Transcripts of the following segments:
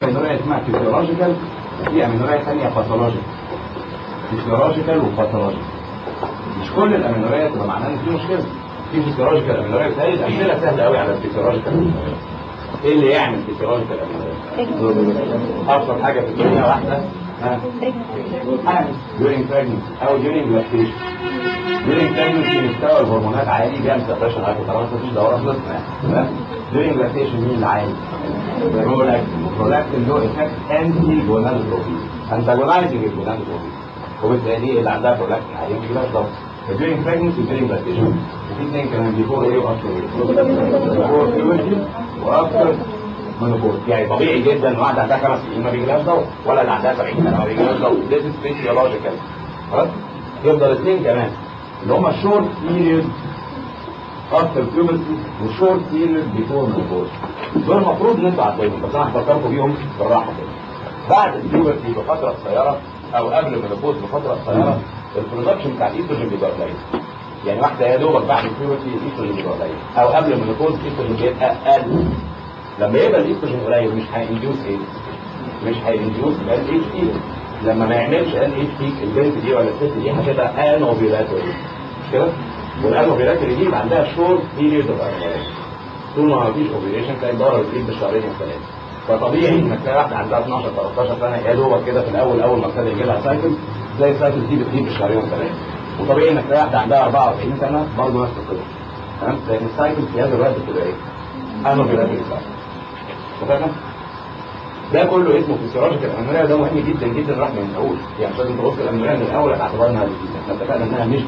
امينوريا اسمها فيسيولوجيكال وفي امينوريا ثانيه باثولوجيكال فيسيولوجيكال وباثولوجيكال مش كل الامينوريا تبقى معناها ان في مشكله في فيسيولوجيكال امينوريا بتهيألي الامثله سهله قوي على الفيسيولوجيكال امينوريا ايه اللي يعمل فيسيولوجيكال امينوريا؟ ابسط حاجه في الدنيا واحده ها حاجه during pregnancy او during lactation during pregnancy مستوى الهرمونات عالي بيعمل سبريشن عارف خلاص مفيش دوره خلصنا يعني during lactation مين اللي عالي؟ البرولاكتين البرولاكتين له افكت انتي جونادوتروبين انتاجونايزنج الجونادوتروبين وبالتالي اللي عندها برولاكتين عالي مش لها ضغط during pregnancy during lactation وفي اثنين كمان بيفور ايه وافتر ايه؟ بيفور puberty وافتر منوبوز يعني طبيعي جدا واحده عندها خمس سنين ما بيجيلهاش دواء ولا اللي عندها 70 سنه ما بيجيلهاش دواء ده فيسيولوجيكال خلاص يفضل اثنين كمان اللي هم الشورت بيريود افتر بيوبرتي وشورت بيريود بيفور منوبوز دول المفروض ان انتوا عارفينهم بس انا هفكركم بيهم بالراحه كده بعد البيوبرتي بفتره قصيره او قبل المنوبوز بفتره قصيره البرودكشن بتاع الايستروجين بيبقى قليل يعني واحده يا دوبك بعد البيوبرتي الايستروجين بيبقى قليل او قبل المنوبوز الايستروجين بيبقى اقل لما يبقى الايستروجين قليل مش هينديوس ايه؟ مش هينديوس ال اتش تي لما ما يعملش ال اتش تي البنت دي ولا الست دي هتبقى انوفيلاتوري مش كده؟ والانوفيلاتوري دي يبقى عندها شورت بيريود اوف طول ما ما فيش اوفيليشن تلاقي الدوره بتزيد بالشهرين والثلاثه فطبيعي انك تلاقي واحده عندها 12 13 سنه يا دوبك كده في الاول اول ما ابتدى يجي لها سايكل تلاقي السايكل دي بتزيد بالشهرين والثلاثه وطبيعي انك تلاقي واحده عندها 44 سنه برضه نفس القصه تمام لان السايكل في هذا الوقت بتبقى ايه؟ انوفيلاتوري سايكل اتفقنا؟ ده كله اسمه فيسيولوجيكال امينوريا ده مهم جدا جدا راح من الاول يعني مش لازم تبص الامينوريا من الاول باعتبار انها جديده احنا اتفقنا انها مش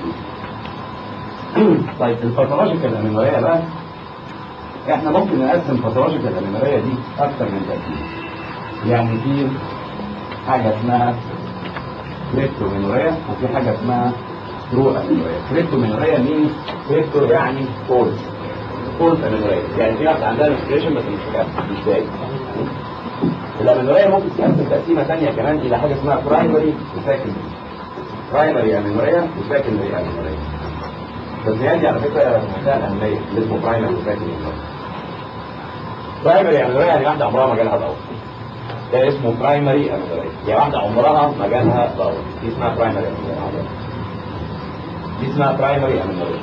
جديده طيب الباثولوجيكال امينوريا بقى احنا ممكن نقسم باثولوجيكال امينوريا دي اكثر من تركيب يعني في حاجه اسمها كريبتومينوريا وفي حاجه اسمها ترو امينوريا كريبتومينوريا مين كريبتو يعني فولس فولس امينوريا يعني في واحده عندها انسبريشن بس مش مش باين الامينوريا ممكن تقسم تقسيمه ثانيه كمان الى حاجه اسمها برايمري وسكندري برايمري امينوريا وسكندري امينوريا بس هي دي على فكره منتهى الاهميه اللي اسمه برايمري وسكندري برايمري امينوريا يعني واحده عمرها ما جالها دواء ده اسمه برايمري امينوريا يعني واحده عمرها ما جالها دواء دي اسمها برايمري امينوريا دي اسمها برايمري امينوريا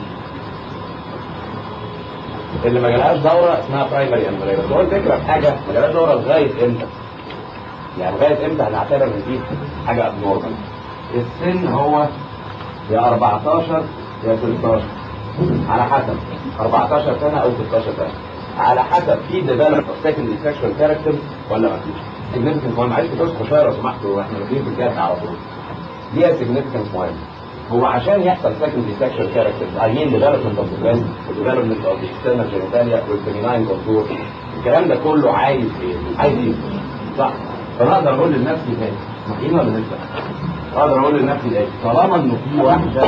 اللي ما جالهاش دوره اسمها برايمري امينوريا بس هو الفكره في حاجه ما جالهاش دوره لغايه امتى؟ يعني لغايه امتى هنعتبر ان دي حاجه ابنورمال السن هو يا 14 يا 16 على حسب 14 سنه او 16 سنه على حسب في ديفلوب اوف سكندري سيكشوال كاركتر ولا ما فيش سيجنفكنس مهم عايز تدرسوا شويه لو سمحتوا واحنا داخلين في الجد على طول دي سيجنفكنس مهم هو عشان يحصل سكندري سيكشوال كاركترز I mean development of the brain development of the external genitalia والفيميناين كونتور الكلام ده كله عايز ايه؟ عايز ايه؟ صح فانا اقدر اقول لنفسي تاني صحيح ولا لسه؟ اقدر اقول لنفسي ايه؟ طالما انه في واحده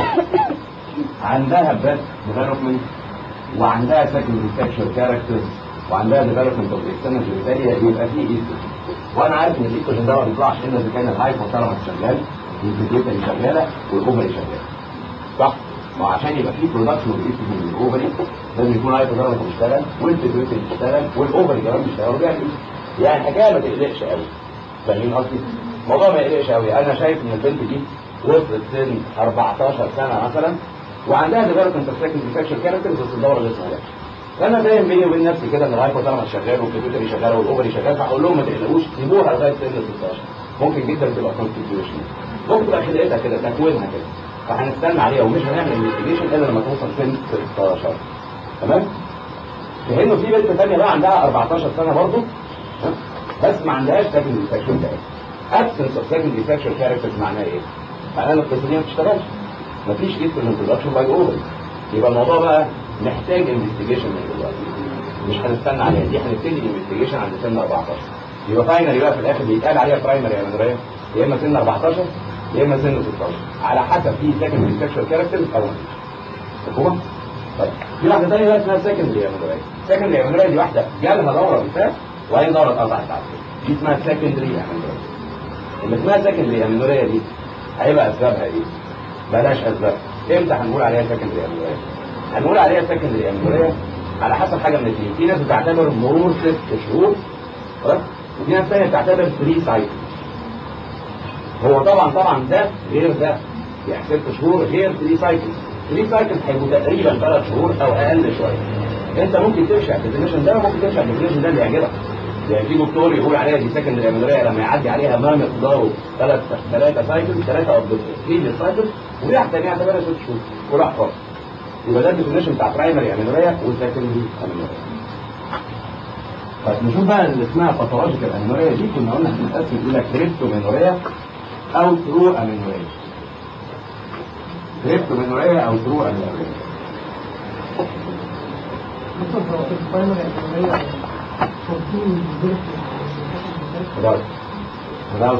عندها بريست ديفلوبمنت وعندها سكندري سيكشوال كاركترز وعندها ديفلوبمنت اوف اكسترنال جينيتاليا يبقى في ايستروجين وانا عارف ان الايستروجين ده ما بيطلعش الا اذا كان الهايبوثالاموس شغال والبيتيوتري شغاله والاوفري شغال صح؟ ما عشان يبقى في برودكشن اوف ايستروجين من الاوفري لازم يكون الهايبوثالاموس بيشتغل والبيتيوتري بيشتغل والاوفري كمان بيشتغل وبيعمل يعني الحكايه ما تقلقش قوي فاهمين قصدي؟ الموضوع ما يقلقش قوي انا شايف ان البنت دي وصلت سن 14 سنه مثلا وعندها ديفلوبمنت اوف سكندري سيكشوال كاركترز بس الدوره لسه ما جاتش فانا فاهم بيني وبين نفسي كده ان الهايبوثالاموس شغال والبيتيوتري شغال والاوفري شغال فهقول لهم ما تقلقوش سيبوها لغايه سن 16 ممكن جدا تبقى كونستيتيوشن ممكن تبقى خلقتها كده تكوينها كده فهنستنى عليها ومش هنعمل انفستيجيشن الا لما توصل سن 16 تمام؟ في انه في بنت ثانيه بقى عندها 14 سنه برضه بس ما عندهاش سكندري سيكشوال كاركتر ابسنس اوف سكندري سيكشوال كاركترز معناها ايه؟ معناها ان القصه دي ما بتشتغلش مفيش ايستروجين برودكشن باي اوفر يبقى الموضوع بقى محتاج انفستيجيشن من دلوقتي مش هنستنى عليها دي هنبتدي انفستيجيشن عند سن 14 يبقى فاينل يبقى في الاخر بيتقال عليها برايمري امينوريا يا اما سن 14 يا اما سن 16 على حسب في سكندري سيكشوال كاركترز او مفيش مفهوم؟ طيب في واحده ثانيه بقى اسمها سكندري امينوريا سكندري امينوريا دي واحده جالها دوره بالفعل وهي دوره اتقطعت بعد كده دي اسمها سكندري امينوريا اللي اسمها سكندري امينوريا دي هيبقى اسبابها ايه؟ بلاش اسباب امتى هنقول عليها سكندري امينوريا؟ هنقول عليها سكندري امينوريا على حسب حاجه من الاثنين في ناس بتعتبر مرور ست شهور خلاص وفي ناس ثانيه بتعتبر 3 سايكل هو طبعا طبعا ده غير ده يعني ست شهور غير 3 سايكل 3 سايكل هيبقوا تقريبا ثلاث شهور او اقل شويه انت ممكن تمشي على الديفينيشن ده وممكن تمشي على الديفينيشن ده اللي يعجبك يعني في دكتور يقول عليها دي سكندري امينوريا لما يعدي عليها ما مقداره ثلاث ثلاثه سايكل ثلاثه اوف ذا سايكل ودي تاني اعتبرها ست شهور وراح فاضي يبقى ده الديفينيشن بتاع برايمري امينوريا وسكندري امينوريا طيب نشوف بقى اللي اسمها باثولوجيكال امينوريا دي كنا قلنا هنتقسم الى كريبتومينوريا او ترو امينوريا كريبتومينوريا او ترو امينوريا without without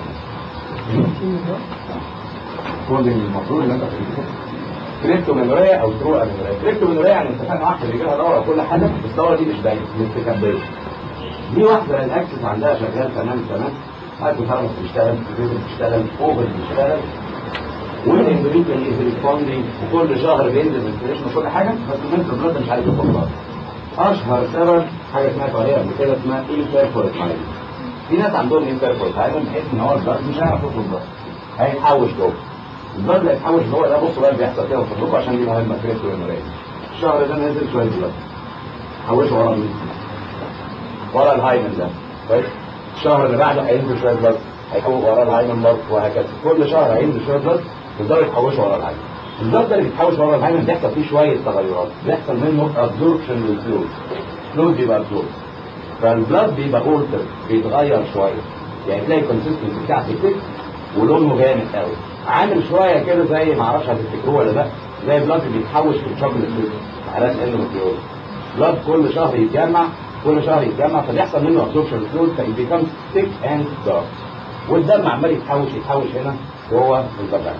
كل المفروض ان انت كريبتومينوريا او ترو امينوريا كريبتومينوريا يعني اتفقنا واحده اللي جالها دوره وكل حاجه بس الدوره دي مش باينه مستكبيه دي واحده الاكسس عندها شغال تمام تمام هايبو ثالاموس بيشتغل الفيزيك بيشتغل اوفر بيشتغل والاندوميتريال از ريسبوندينج وكل شهر بينزل انفليشن وكل حاجه بس المنتل بلاد مش عارف ياخد اشهر سبب حاجه سمعت عليها قبل كده اسمها انترفورت مايل في ناس عندهم انترفورت مايل بحيث ان هو البلد مش هيعرف يخرج بره هيتحوش جوه البلد اللي هيتحوش جوه ده بصوا بقى اللي بيحصل كده وصدقوا عشان دي مهمه كريبتو المرايه الشهر ده نازل شويه بلد حوشه ورا مين؟ ورا الهايمن ده كويس الشهر اللي بعده هينزل شويه بلد هيحوش ورا الهايمن برضه وهكذا كل شهر هينزل شويه بلد يقدروا يتحوشوا ورا الهايمن البلد ده اللي بيتحوش ورا الهايمن بيحصل فيه شويه تغيرات بيحصل منه ابزوربشن للفلويد فلويد بيبقى ابزورب فالبلد بيبقى اورتر بيتغير شويه يعني تلاقي الكونسيستنسي بتاعته ثيك ولونه جامد قوي عامل شويه كده زي ما اعرفش هتفتكروه ولا لا زي البلد بيتحوش في الشوكليت فلويد على الاندوميتريوز بلد كل شهر يتجمع كل شهر يتجمع فبيحصل منه ابزوربشن للفلويد فبيكمز ثيك اند دارك والدم عمال يتحوش يتحوش هنا جوه الفجاينا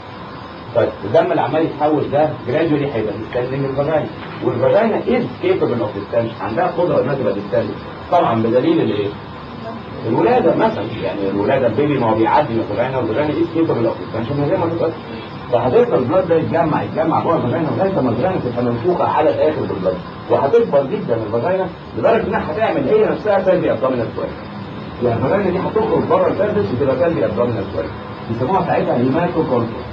طيب الدم اللي عمال يتحوش ده جرادولي هيبقى ديستندنج الفاجينا والفاجينا از كيبل اوف ديستنشن عندها قدره انها تبقى ديستندنج طبعا بدليل الايه؟ الولاده مثلا يعني الولاده البيبي ما هو بيعدي من الفاجينا والفاجينا از كيبل اوف ديستنشن من غير ما تبقى فهتفضل البلاد ده يتجمع يتجمع جوه الفاجينا لغايه ما الفاجينا تبقى منفوخه على الاخر بالبلاد وهتكبر جدا الفاجينا لدرجه انها هتعمل هي نفسها سيرفي ابدومينال سويل يعني الفاجينا دي هتخرج بره السيرفيس وتبقى سيرفي ابدومينال سويل بيسموها ساعتها هيماتو كونتوس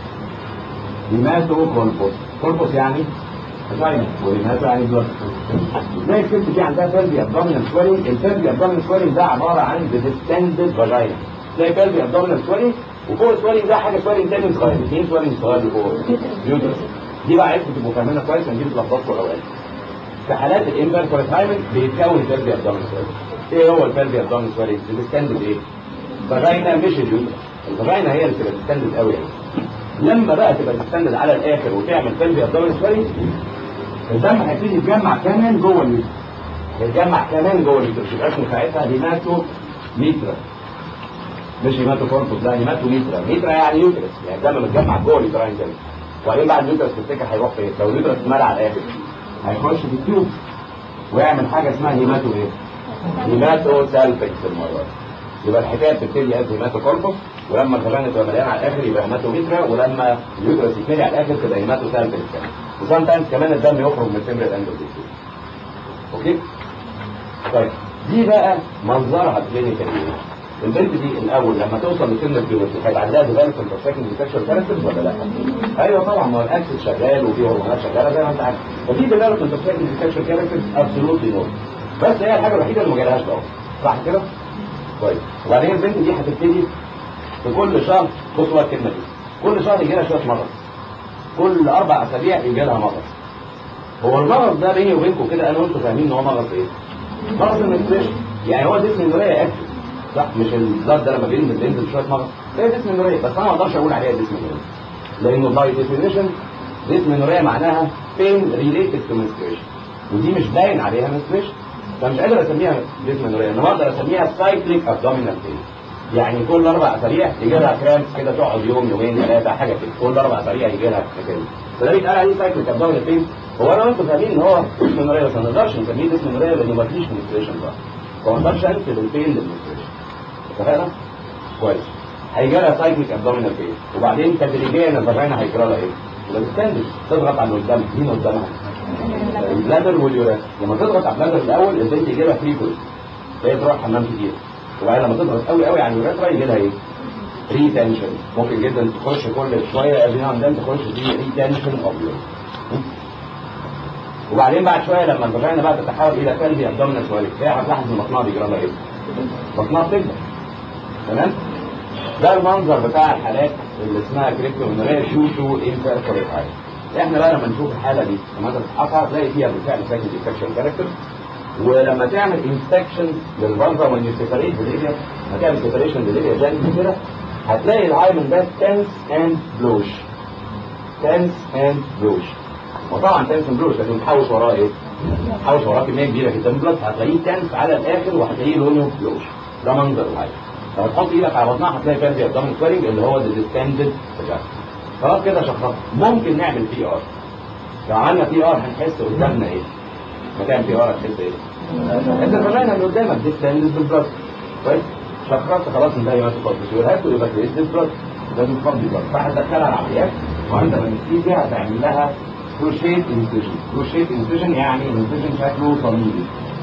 هيماتو كولبوس كولبوس يعني فاجينا وهيماتو يعني بلد زي الست دي عندها فالفي ابدومينال سويلنج الفالفي ابدومينال سويلنج ده عباره عن ديستندد فاجينا زي فالفي ابدومينال سويلنج وفوق السويلنج ده حاجه سويلنج تاني صغير اثنين سويلنج صغير لفوق يوترس دي بقى عايزكم تبقوا فاهمينها كويس عشان دي بتلخبطكم اوقات في حالات الانفيركورت هايمن بيتكون فالفي ابدومينال سويلنج ايه هو الفالفي ابدومينال سويلنج ديستندد ايه؟ فاجينا مش اليوترس الفاجينا هي اللي بتبقى ديستندد قوي يعني لما بقى تبقى تستند على الاخر وتعمل فالفي ابدومينال سويلنج الدم هيبتدي يتجمع كمان جوه اليوترس يتجمع كمان جوه اليوترس يبقى اسمه ساعتها هيماتو ميترا مش هيماتو كوربوس لا هيماتو ميترا ميترا يعني يوترس يعني الدم متجمع جوه اليوتراين كده وبعدين بعد اليوترس تفتكر هيروح فين لو اليوترس اتملى على الاخر هيخش في التيوب ويعمل حاجه اسمها هيماتو ايه؟ هيماتو سالفكس المره دي يبقى الحكايه بتبتدي از هيماتو كوربوس ولما الفاجينا تبقى مليانه على الاخر يبقى هيماتو ميترا ولما اليوترس يتملي على الاخر تبقى هيماتو سالفكس كمان وسام تايمز كمان الدم يخرج من الفيمرال اندوبيتيوم اوكي طيب دي بقى منظرها كلينيكال البنت دي الاول لما توصل لسن البيوتي هيبقى عندها ديفلوبمنت اوف سكند سيكشوال كاركترز ولا لا؟ ايوه طبعا ما هو الاكسس شغال وفي هرمونات شغاله زي ما انت عارف ففي ديفلوبمنت اوف سكند سيكشوال كاركترز ابسولوتلي نو بس هي الحاجه الوحيده اللي ما جالهاش بقى صح كده؟ طيب وبعدين البنت دي هتبتدي في كل شهر بصوا بقى الكلمه دي كل شهر يجي لها شويه مرض كل اربع اسابيع يجي لها مرض هو المرض ده بيني وبينكم كده انا وانتم فاهمين ان هو مرض ايه؟ مرض المنستريشن يعني هو جسم النوريه اكتف صح مش البلاد ده لما بينزل بينزل شويه مرض ده جسم النوريه بس انا ما اقدرش اقول عليها جسم النوريه لانه باي ديفينيشن جسم النوريه معناها بين ريليتد تو منستريشن ودي مش باين عليها منستريشن فمش قادر اسميها جسم النوريه انا اقدر اسميها سايكليك ابدومينال بين يعني كل اربع اسابيع يجي لها كرامس كده تقعد يوم يومين ثلاثه حاجه كده كل اربع اسابيع يجي لها كده فده بيتقال عليه سايكليك ابدومينال بين هو انا وانتم فاهمين ان هو جسم النوريه بس ما نقدرش نسميه جسم النوريه لانه ما فيش منستريشن بقى فما نقدرش انسب البين للمنستريشن اتفقنا؟ كويس هيجي لها سايكليك ابدومينال بين وبعدين تدريجيا الفاجينا هيجرى لها ايه؟ يبقى بتستنزف تضغط على اللي قدامها مين قدامها؟ البلادر واليورات لما تضغط على البلادر الاول البنت يجي لها فريكول هي تروح حمام كتير وبعدين لما تضغط قوي قوي على اليوريثرا يجي لها ايه؟ ريتنشن ممكن جدا تخش كل شويه ابي عندنا تخش في ريتنشن اوف وبعدين بعد شويه لما الفاجينا بقى تتحول الى كلبي ابدومينال سوالف هي هتلاحظ ان بطنها بيجرى لها ايه؟ بطنها بتكبر تمام؟ ده المنظر بتاع الحالات اللي اسمها كريبتومينوريا شو شو انتركوريتايز احنا بقى لما نشوف الحاله دي لما انت تفحصها هتلاقي فيها بالفعل ساكن ديفكشن كاركتر ولما تعمل انسبكشن للبنظر when you separate the area هتعمل separation للاريا جانبي كده هتلاقي العيمن ده تنس اند بلوش تنس اند بلوش وطبعا تنس اند بلوش لازم تحوش وراه ايه؟ تحوش وراه كميه كبيره جدا من البلد هتلاقيه تنس على الاخر وهتلاقيه لونه بلوش ده منظر العين لما تحط ايدك على بطنها هتلاقي فيها زي ابدومين سويلنج اللي هو الديستندد خلاص كده شخصنا ممكن نعمل بي ار لو عملنا بي ار هنحس قدامنا ايه؟ ما تعمل بي ار هتحس ايه؟ انت الفرقانه اللي قدامك ديستندد بالظبط كويس؟ شخصت خلاص ان ده يواسف بس وهات يبقى كويس بالظبط لازم تفضي بالظبط فهتدخلها العمليات وانت لما تيجي هتعمل لها كروشيت انسيجن كروشيت انسيجن يعني انسيجن شكله صليبي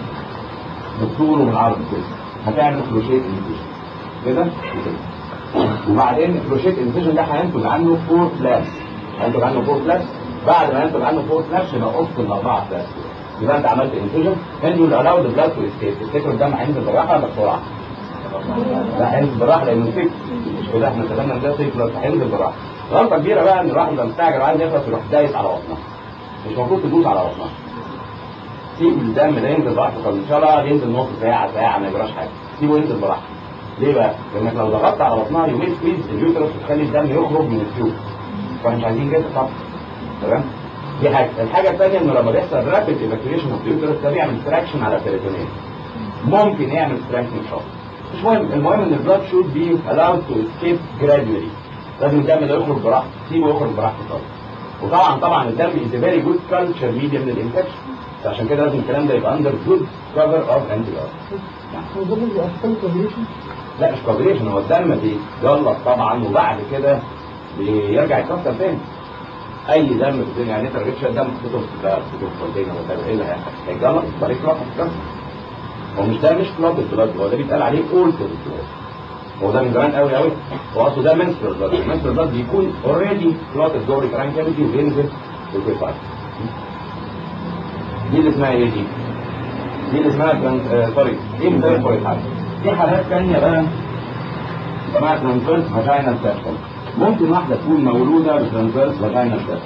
بالطول وبالعرض كده هتعمل كروشيت انسيجن كده وكده وبعدين الكروشيت انسيجن ده هينتج عنه فور فلابس هينتج عنه فور فلابس بعد ما ينتج عنه فور فلابس يبقى قص الاربعه فلابس يبقى انت عملت انسيجن انت اللي الاود بلاد تو اسكيب تفتكروا الدم هينزل بالراحه ولا بسرعه؟ لا هينزل بالراحه لانه سيك مش كده احنا كلامنا ده سيك بلاد هينزل بالراحه غلطه كبيره بقى ان الواحد يبقى مستعجل وعايز يخلص يروح دايس على بطنها مش المفروض تدوس على بطنها سيب الدم ده ينزل براحته طب ان شاء الله ينزل نص ساعه ساعه ما يجراش حاجه سيبه ينزل براحته ليه بقى؟ لانك لو ضغطت على بطنها يومين سكويز اليوترس بتخلي الدم يخرج من التيوب فاحنا مش عايزين كده طبعا تمام؟ دي حاجه، الحاجه الثانيه انه لما بيحصل رابيد ايفاكيويشن اوف اليوترس ده بيعمل تراكشن على البيريتونيوم ممكن يعمل سترينثنج شوك مش مهم المهم ان البلاد شود بي allowed to escape gradually لازم الدم ده يخرج براحته سيبه يخرج براحته خالص وطبعا طبعا الدم is a very good culture media من الانفكشن فعشان كده لازم الكلام ده يبقى under good cover of antibiotics لا مش كوبريشن هو الدم بيتجلط طبعا وبعد كده بيرجع يتكسر تاني اي دم في الدنيا يعني انت لو جبت شويه دم حطيته في حطيته في كونتينر ولا ايه اللي هيحصل؟ هيتجلط وبعدين تروح تتكسر هو مش ده مش كلوت بلاد هو ده بيتقال عليه اولتر بلاد هو ده من زمان قوي قوي هو اصله ده منسترال بلاد المنسترال بلاد بيكون اوريدي كلوت جوه الكران كافيتي وبينزل في الكيفايت دي اللي اسمها ايه دي؟ دي اللي اسمها سوري دي اللي حاجه في حالات ثانيه بقى اسمها ترانسفيرس فاجينال سيستم ممكن واحده تكون مولوده بترانسفيرس فاجينال سيستم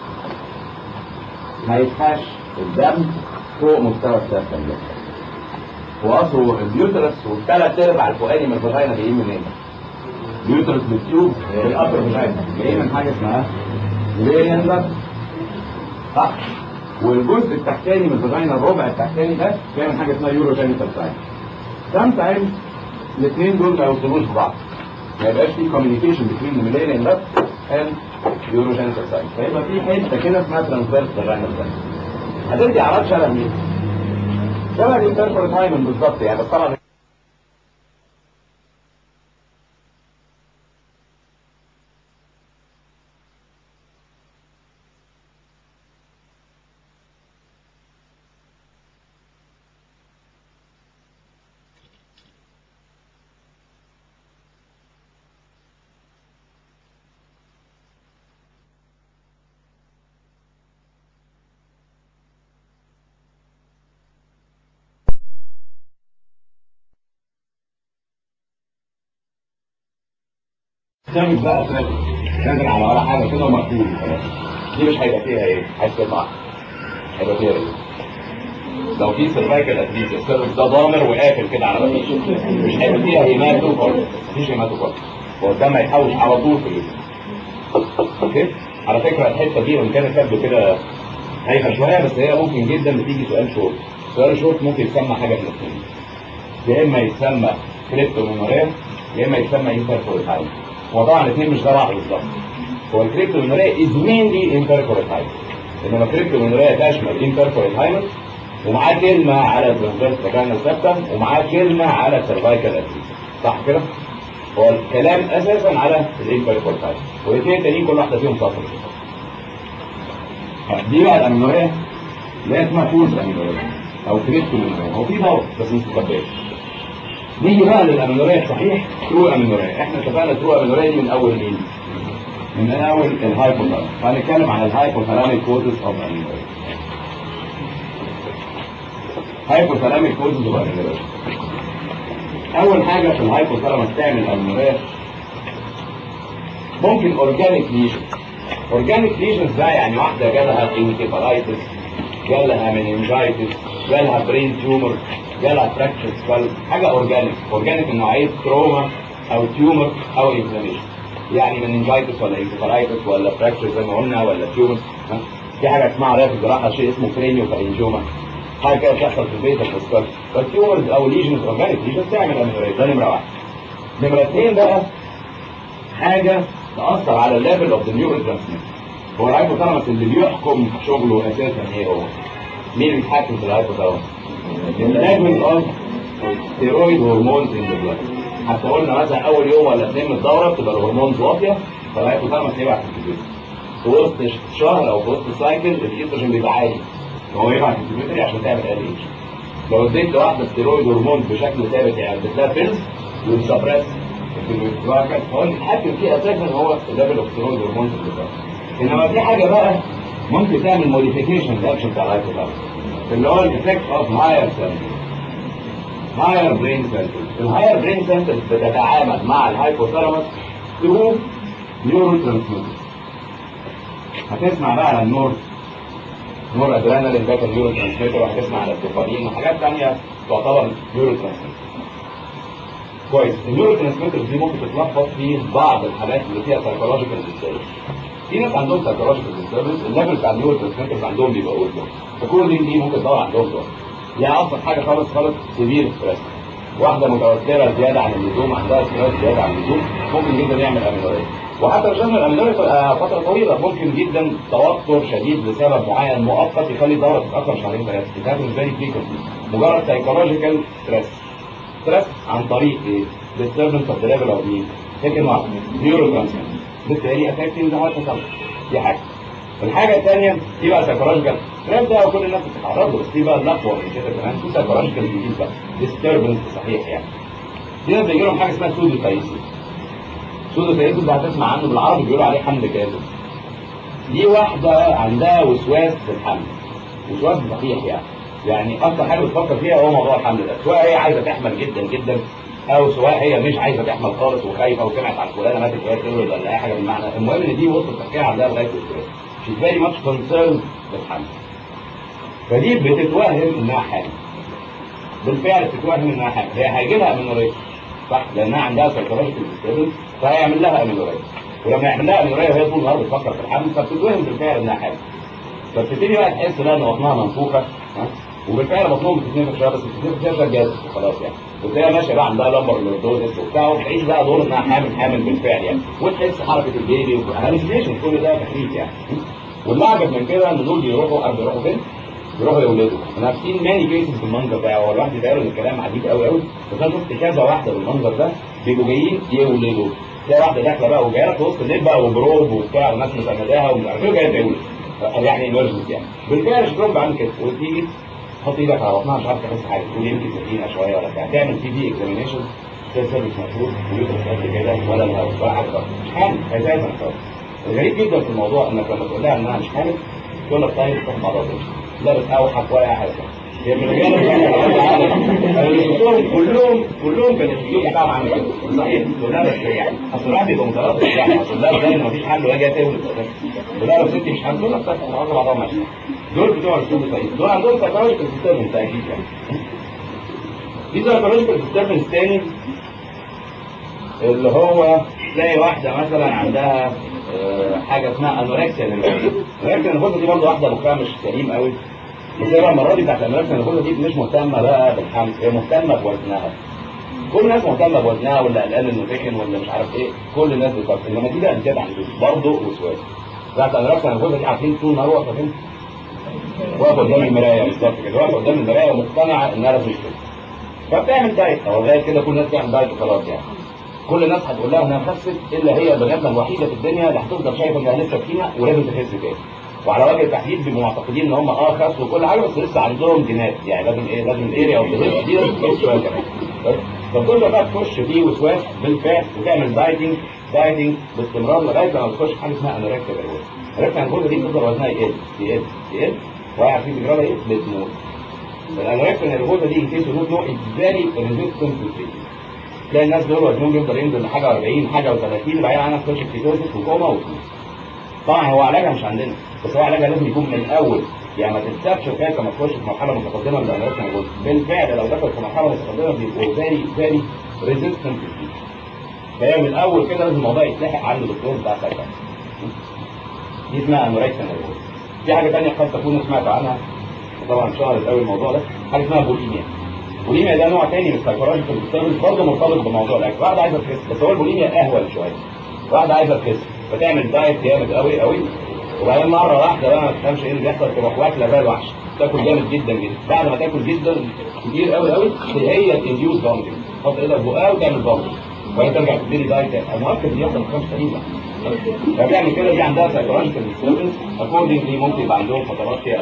ما يسحاش الدم فوق مستوى السيستم ده واصله اليوترس والثلاث ارباع الفوقاني من الفاجينا جايين منين؟ اليوترس بالتيوب الابر فاجينا جايين من حاجه اسمها ليندا صح والجزء التحتاني من الفاجينا الربع التحتاني ده جاي من حاجه اسمها يوروجينيتال ساين سام تايم الاثنين دول ما يوصلوش ببعض ما يبقاش في كوميونيكيشن بين الميلينيان ده اند يوروجينيتال ساين فيبقى في حته كده اسمها ترانسفيرس فاجينا ساين هتدي اعراض شبه مين؟ شبه الانترفير تايمن بالظبط يعني بس طبعا تعمل بقى تراك نازل على ولا حاجه كده ومقبول خلاص دي مش هيبقى فيها ايه؟ حاسه ضعف هيبقى فيها ايه؟ لو في سيرفايكال اتليت السيرف ده ضامر وقافل كده على مفيش مش هيبقى فيها هيماتو خالص مفيش هيماتو خالص هو الدم هيحوش على طول في الجسم اوكي على فكره الحته دي وان كانت تبدو كده هايفه شويه بس هي ممكن جدا بتيجي سؤال شورت سؤال شورت ممكن يتسمى حاجه من الاثنين يا اما يتسمى كريبتوميموريا يا اما يتسمى انترفورتايم هو طبعا الاثنين مش ده بعض بالظبط هو الكريبتوميموريا از مينلي انترفورتايم انما الكريبتوميموريا تشمل انترفورتايم ومعاه كلمه على الترانسفيرس فاجينال سيبتم ومعاه كلمه على السيرفايكال اتريس صح كده؟ هو الكلام اساسا على الانترفورتايم والاثنين التانيين كل واحده فيهم سطر دي بقى الامينوريا اللي هي اسمها فولز امينوريا او كريبتوميموريا هو في ضوء بس مش مكبيه نيجي بقى للامينوريا الصحيح ترو امينوريا احنا اتفقنا ترو امينوريا دي من اول مين؟ من اول الهايبوثالامس هنتكلم عن الهايبوثالاميك كوزز اوف امينوريا هايبوثالاميك كوزز اوف امينوريا اول حاجه في الهايبوثالامس تعمل امينوريا ممكن اورجانيك ليجن اورجانيك ليجنز ده يعني واحده جالها انكيفالايتس جالها مننجايتس جالها برين تيومر جالها فراكشر سكال حاجه اورجانيك اورجانيك من نوعيه تروما او تيومر او انفلاميشن يعني مننجايتس ولا انكيفالايتس ولا فراكشر زي ما قلنا ولا تيومر في حاجه اسمها عليها في الجراحه شيء اسمه كرينيو فارنجوما حاجه كده بتحصل في البيت في السكال فالتيومرز او ليجنز اورجانيك ليجنز تعمل امينوريا ده نمره واحد نمره اثنين بقى حاجه تاثر على الليفل اوف ذا نيورو ترانسميتر هو الهايبوثالامس اللي بيحكم شغله اساسا ايه هو؟ مين اللي بيتحكم في الهايبوثالامس؟ الليفل اوف ستيرويد هرمونز ان ذا بلاد حتى قلنا مثلا اول يوم ولا اثنين من الدوره بتبقى الهرمونز واطيه فالهايبوثالامس يبعت الكمبيوتر في وسط شهر او في وسط السايكل الايستروجين بيبقى عالي هو يبعت الكمبيوتر عشان تعمل ال اتش لو اديت لواحده ستيرويد هرمونز بشكل ثابت يعني بتلاقي بيلز وتسبريس فهو اللي بيتحكم فيه اساسا هو الليفل اوف ستيرويد هرمونز اللي بتاعه انما في حاجه بقى ممكن تعمل موديفيكيشن للاكشن بتاع الهايبوثالامس اللي هو الافكت اوف هاير سنتر هاير برين سنتر الهاير برين سنتر بتتعامل مع الهايبوثالامس ثرو نيورو ترانسميتر هتسمع بقى عن النور نور ادرينالين ده نيورو ترانسميتر وهتسمع عن الدوبامين وحاجات ثانيه تعتبر نيورو ترانسميتر كويس النيورو ترانسميتر دي ممكن تتلخبط في بعض الحالات اللي فيها سايكولوجيكال ديستربنس في ناس عندهم سايكولوجيكال ديستربنس الليفل بتاع النيورو ترانسميترز عندهم بيبقى اوفر فكل دي دي ممكن تدور عندهم دور يعني ابسط حاجه خالص خالص سيفير ستريس واحده متوتره زياده عن اللزوم عندها ستريس زياده عن اللزوم ممكن جدا يعمل اميلوريا وحتى لو شفنا الاميلوريا تبقى فتره طويله ممكن جدا توتر شديد لسبب معين مؤقت يخلي الدوره تتاخر شهرين ثلاثه ده بالنسبه لي فريكونسي مجرد سايكولوجيكال ستريس ستريس عن طريق ايه؟ disturbance of the level of the second one neurotransmitter بالتالي affecting the heart health دي حاجه الحاجه الثانيه دي بقى سايكولوجيكال ستريس ده وكل الناس بتتعرض له بس دي بقى الاقوى من كده كمان في سايكولوجيكال ديزيز بقى disturbance صحيح يعني دي ناس بيجي لهم حاجه اسمها سودو تايسيس سودو تايسيس ده هتسمع عنه بالعربي بيقولوا عليه حمل كاذب دي واحده عندها وسواس في الحمل وسواس صحيح يعني يعني اكتر حاجه بتفكر فيها هو موضوع الحمل ده سواء هي عايزه تحمل جدا جدا او سواء هي مش عايزه تحمل خالص وخايفه وسمعت عن فلانه ماتت وهي تولد ولا اي حاجه بالمعنى المهم ان دي وسط التفكير عندها لغايه الستريس she's very much concerned بالحمل فدي بتتوهم انها حامل بالفعل بتتوهم انها حامل هي هيجي لها امينوريا صح لانها عندها سايكولوجيكال ديستربنس فهيعمل لها امينوريا ولما يعمل لها امينوريا وهي طول النهار بتفكر في الحمل فبتتوهم بالفعل انها حامل فبتبتدي بقى تحس بقى ان بطنها منفوخه ها وبالفعل بطنهم بتتنفخ شويه بس بتتنفخ شويه جاز خلاص يعني وتلاقيها ماشيه بقى عندها لمبر لوردوزس وبتاع وتعيش بقى دور انها حامل حامل بالفعل يعني وتحس حركه البيبي هالوسينيشن كل ده تخريف يعني والمعجب من كده ان دول بيروحوا بيروحوا فين؟ بيروحوا يولدوا انا في سين ماني كيسز بالمنظر ده هو الواحد يتقال ان الكلام عجيب قوي قوي بس انا شفت كذا واحده بالمنظر ده بيبقوا جايين يولدوا تلاقي واحده داخله بقى وجايه في وسط الليل بقى وبروب وبتاع وناس مسنداها ومش عارف ايه وجايه تولد يعني ايمرجنسي يعني بالفعل شكلهم بعمل كده وتيجي تحط ايدك على بطنها مش عارف تحس حاجه تقول يمكن تدينا شويه ولا بتاع تعمل تي في اكزامينشن تلاقي سيرفيس مفروض ويوترس قد كده ولا لا ولا حاجه خالص مش حامل اساسا خالص الغريب جدا في الموضوع انك لما تقول لها انها مش حامل تقول لك طيب تروح مع الراجل لا بتأوحك ولا اي حاجه هي من الرجاله كلهم كلهم كان الفيديو بتاعهم عامل كده صحيح تقول لها بس يعني اصل الواحد بيبقى متردد يعني اصل لا ازاي مفيش حل وهي جايه تولد تقول لها لو ست مش حامل تقول لك طيب انا هاخد بعضها ماشي دول بتوع السوق سعيد دول عندهم سايكولوجيكال ديستربنس اكيد يعني في سايكولوجيكال ديستربنس تاني اللي هو تلاقي واحده مثلا عندها آه، حاجه اسمها انوركسيا نيرفوزا انوركسيا نيرفوزا دي برضه واحده مخها مش سليم قوي بس هي بقى المره دي بتاعت الانوركسيا نيرفوزا دي مش مهتمه بقى بالحمل هي مهتمه بوزنها كل الناس مهتمه بوزنها ولا قلقان انه تخن ولا مش عارف ايه كل الناس بتفكر انما دي بقى انتبه عندهم برضه وسواس بتاعت الانوركسيا نيرفوزا دي عارفين طول النهار واقفه فين؟ واقفه قدام المرايه بالظبط كده واقفه قدام المرايه ومقتنعه انها لازم تخس فبتعمل دايت او لغايه كده كل الناس تعمل دايت وخلاص يعني كل الناس هتقول لها انها خست الا هي بناتنا الوحيده في الدنيا اللي هتفضل شايفه انها لسه تخينه ولازم تخس تاني وعلى وجه التحديد بيبقوا معتقدين ان هم اه خسوا وكل حاجه بس لسه عندهم جينات يعني لازم ايه لازم الاريا او الهيب دي لازم تخس شويه كمان فبتبدا بقى تخش فيه وسواس بالفعل وتعمل دايتنج دايتنج باستمرار لغايه لما تخش في حاجه اسمها انوركسيا نيرفوزا الانوركسيا نيرفوزا دي بتفضل وزنها يقل يقل يقل وهي في تجربه ايه بتموت الانوركسيا نيرفوزا دي ان كيس نوت نو اتس فيري ريزيستنت تو تلاقي الناس دول وزنهم بيفضل ينزل لحاجه 40 حاجه و30 وبعدين عنها تخش في كيتوزس وكوما وتموت طبعا هو علاجها مش عندنا بس هو علاجها لازم يكون من الاول يعني ما تتسابش لغايه لما تخش في مرحله متقدمه من الانوركسيا نيرفوزا بالفعل لو دخل في مرحله متقدمه بيبقوا فيري فيري ريزيستنت فهي من الاول كده لازم الموضوع يتلحق عند الدكتور بتاع سايكل دي اسمها انوركسيا نيرفوزا في حاجه ثانيه قد تكونوا سمعتوا عنها طبعا شهرت قوي الموضوع ده حاجه اسمها بوليميا بوليميا ده نوع تاني من السايكولوجيكال ديستربنس برضه مرتبط بموضوع الاكل واحده عايزه تخس بس هو البوليميا اهون شويه واحده عايزه تخس فتعمل دايت جامد قوي قوي وبعدين مره واحده بقى ما تفهمش ايه اللي بيحصل تروح واكله زي الوحش تاكل جامد جدا جدا بعد ما تاكل جدا كتير قوي قوي هي تنديوز بامبنج تحط ايدك بقها وتعمل بامبنج وبعدين ترجع تبتدي دايت تاني المؤكد ان يحصل خمس سليمه فبتعمل كده دي عندها سايكولوجيكال ديستربنس اكوردنجلي ممكن يبقى عندهم فترات فيها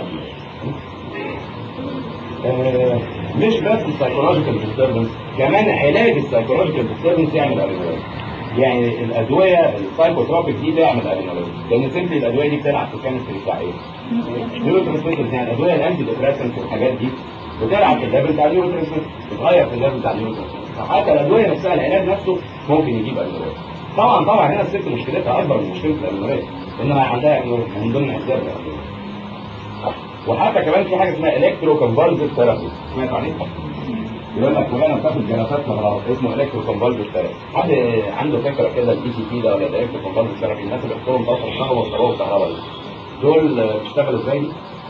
آه مش بس السايكولوجيكال ديستربنس كمان علاج السايكولوجيكال ديستربنس يعمل ابينوريا يعني الادويه السايكوتروبيك دي تعمل ابينوريا لان سيمبلي الادويه دي بتلعب في الكيمستري بتاع ايه؟ نيوروترانسميترز يعني الادويه الانتي ديبريسنت والحاجات دي بتلعب في الليفل بتاع النيوروترانسميتر بتغير في الليفل بتاع النيوروترانسميتر فحتى الادويه نفسها العلاج نفسه ممكن يجيب ابينوريا طبعا طبعا هنا الست مشكلتها اكبر من مشكله الابينوريا انما عندها من ضمن اسباب الابينوريا وحتى كمان في حاجه اسمها الكترو كونفالسيف ثيرابي سمعت عليه؟ يقول لك فلانه بتاخد جلسات مغناطيسيه اسمه الكترو كونفالسيف ثيرابي حد عنده فكره كده الاي سي تي ده ولا الالكترو كونفالسيف ثيرابي الناس اللي بتقوم تصل الكهرباء والصاروخ الكهرباء دول بيشتغلوا ازاي؟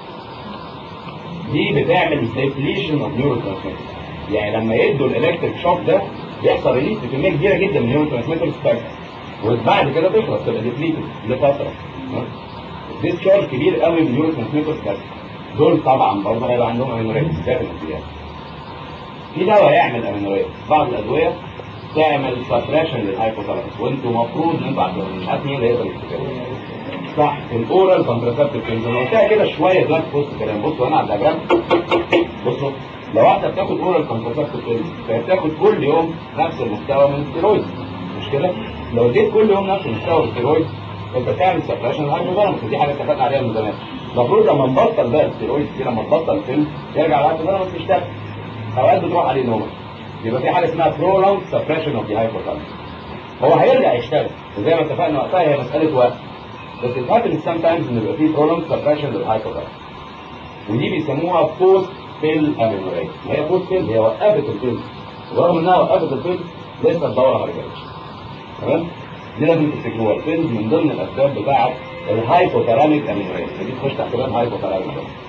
دي بتعمل ديبليشن اوف نيورو يعني لما يدوا الالكتريك شوك ده بيحصل ريليس بكميه كبيره جدا من النيورو ترانسميترز وبعد كده تخلص تبقى ديبليتد لفتره ديسشارج كبير قوي من النيورو ترانسميترز بس دول طبعا برضه هيبقى عندهم امينوريا ديفنتلي في دواء يعمل امينوريا بعض الادويه تعمل سبريشن للهايبوثالاموس وانتوا المفروض ان انتوا عارفين مش عارف مين اللي يقدر يفتكرها صح الاورال كونتراسبتيف بيلز انا قلتها كده شويه دلوقتي في وسط الكلام بصوا انا على الدياجرام بصوا لو واحده بتاخد اورال كونتراسبتيف بيلز فهي بتاخد كل يوم نفس المستوى من الستيرويد مش كده؟ لو اديت كل يوم نفس المستوى من الستيرويد انت بتعمل سبريشن للهايبوثالاموس ودي حاجه اتفقنا عليها من زمان المفروض لما نبطل بقى الستيرويد دي لما تبطل فيلم يرجع الهايبوثالاموس يشتغل اوقات بتروح عليه نومه يبقى في حاجه اسمها برولونج سبريشن اوف ذا هايبوثالاموس هو هيرجع يشتغل وزي ما اتفقنا وقتها هي مساله وقت بس it happens sometimes ان يبقى في prolonged suppression للهايبوثالاموس ودي بيسموها بوست بيل امينوريا هي بوست بيل هي وقفت البيل ورغم انها وقفت البيل لسه الدوره ما رجعتش تمام دي لازم تفتكروها البيل من ضمن الاسباب بتاعه الهايبوثالاميك امينوريا دي تخش تحت باب هايبوثالاميك